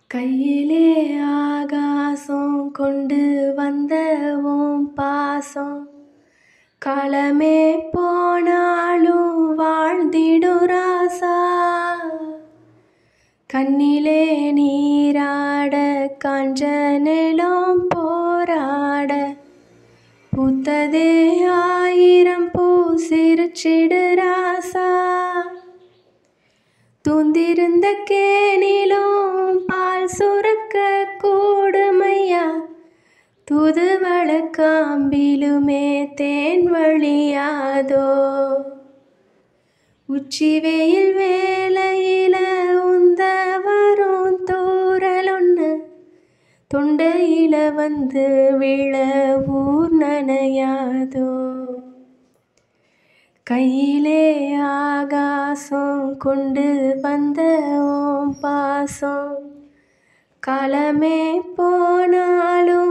கையிலே ஆகாசம் கொண்டு வந்த உன் பாசம் காலமே போனாலும் வாழ்ந்திடும் ராசா கண்ணிலே நீராட காஞ்ச நிலம் போராட பூத்ததே ஆயிரம் பூ சிரிச்சிடு ராசா தூந்திருந்த கேணிலும் பால் சுரக்க கூடுமையா தூதுவள காம்பிலுமே தேன் வழியாதோ உச்சி வெயில் வேலையில உந்த வரும் தூரலொன்னு தொண்டையில வந்து விழ ஊர் நனையாதோ கையிலே ஆகாசம் கொண்டு வந்த ஓம் பாசம் காலமே போனாலும்